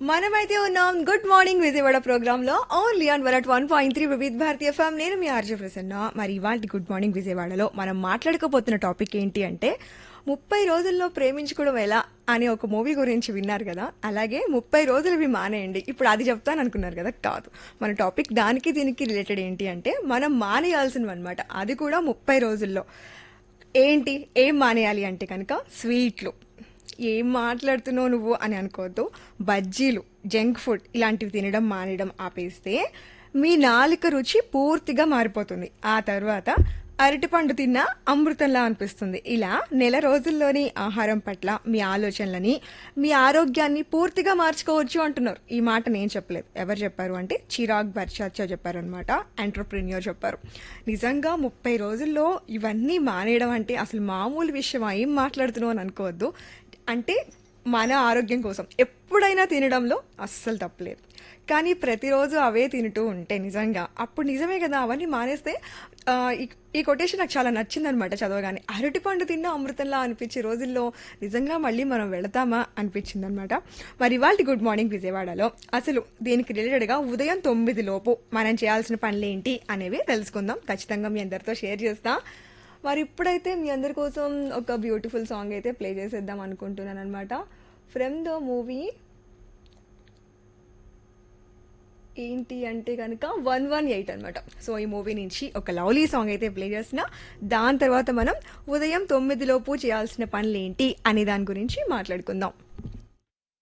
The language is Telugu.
మనమైతే ఉన్నాం గుడ్ మార్నింగ్ విజయవాడ ప్రోగ్రామ్ లో only on one at one point three Vividh Bharatiya form నేను మీ ఆర్జే ప్రసన్న మరి ఇవాళ గుడ్ మార్నింగ్ విజయవాడలో మనం మాట్లాడుకోబోతున్న టాపిక్ ఏంటి అంటే ముప్పై రోజుల్లో ప్రేమించుకోవడం ఎలా అనే ఒక మూవీ గురించి విన్నారు కదా అలాగే ముప్పై రోజులు ఇవి మానేయండి ఇప్పుడు అది చెప్తాను అనుకున్నారు కదా కాదు మన టాపిక్ దానికి దీనికి రిలేటెడ్ ఏంటి అంటే మనం మానేయాల్సినవి అనమాట అది కూడా ముప్పై రోజుల్లో ఏంటి ఏం మానేయాలి అంటే కనుక స్వీట్లు ఏం మాట్లాడుతున్నావు నువ్వు అని అనుకోవద్దు బజ్జీలు జంక్ ఫుడ్ ఇలాంటివి తినడం మానేయడం ఆపేస్తే మీ నాలుక రుచి పూర్తిగా మారిపోతుంది ఆ తర్వాత అరటిపండు తిన్నా అమృతంలా అనిపిస్తుంది ఇలా నెల రోజుల్లోని ఆహారం పట్ల మీ ఆలోచనలని మీ ఆరోగ్యాన్ని పూర్తిగా మార్చుకోవచ్చు అంటున్నారు ఈ మాట నేను చెప్పలేదు ఎవరు చెప్పారు అంటే చిరాగ్ బర్చాచా చెప్పారు అనమాట ఎంటర్ప్రీనియర్ చెప్పారు నిజంగా ముప్పై రోజుల్లో ఇవన్నీ మానేయడం అంటే అసలు మామూలు విషయం ఏం మాట్లాడుతున్నావు అని అనుకోవద్దు అంటే మన ఆరోగ్యం కోసం ఎప్పుడైనా తినడంలో అస్సలు తప్పలేదు కానీ ప్రతిరోజు అవే తింటూ ఉంటే నిజంగా అప్పుడు నిజమే కదా అవన్నీ మానేస్తే ఆ, ఈ- ఈ కొటేషన్ నాకు చాలా నచ్చిందనమాట చదవగానే అరటిపండు తిన్న అమృతంలా అనిపించే రోజుల్లో నిజంగా మళ్ళీ మనం వెళతామా అనిపించింది అనమాట మరి ఇవాళ గుడ్ మార్నింగ్ విజయవాడలో అసలు దీనికి రిలేటెడ్గా ఉదయం తొమ్మిది లోపు మనం చేయాల్సిన పనులు ఏంటి అనేవి తెలుసుకుందాం ఖచ్చితంగా మీ అందరితో షేర్ చేస్తా మరి ఇప్పుడైతే మీ అందరి కోసం ఒక బ్యూటిఫుల్ సాంగ్ అయితే ప్లే చేసేద్దాం అనుకుంటున్నాను అనమాట ఫ్రమ్ ద మూవీ ఏంటి అంటే కనుక వన్ వన్ ఎయిట్ అనమాట సో ఈ మూవీ నుంచి ఒక లవ్లీ సాంగ్ అయితే ప్లే చేసిన దాని తర్వాత మనం ఉదయం తొమ్మిదిలోపు చేయాల్సిన పనులు ఏంటి అనే దాని గురించి మాట్లాడుకుందాం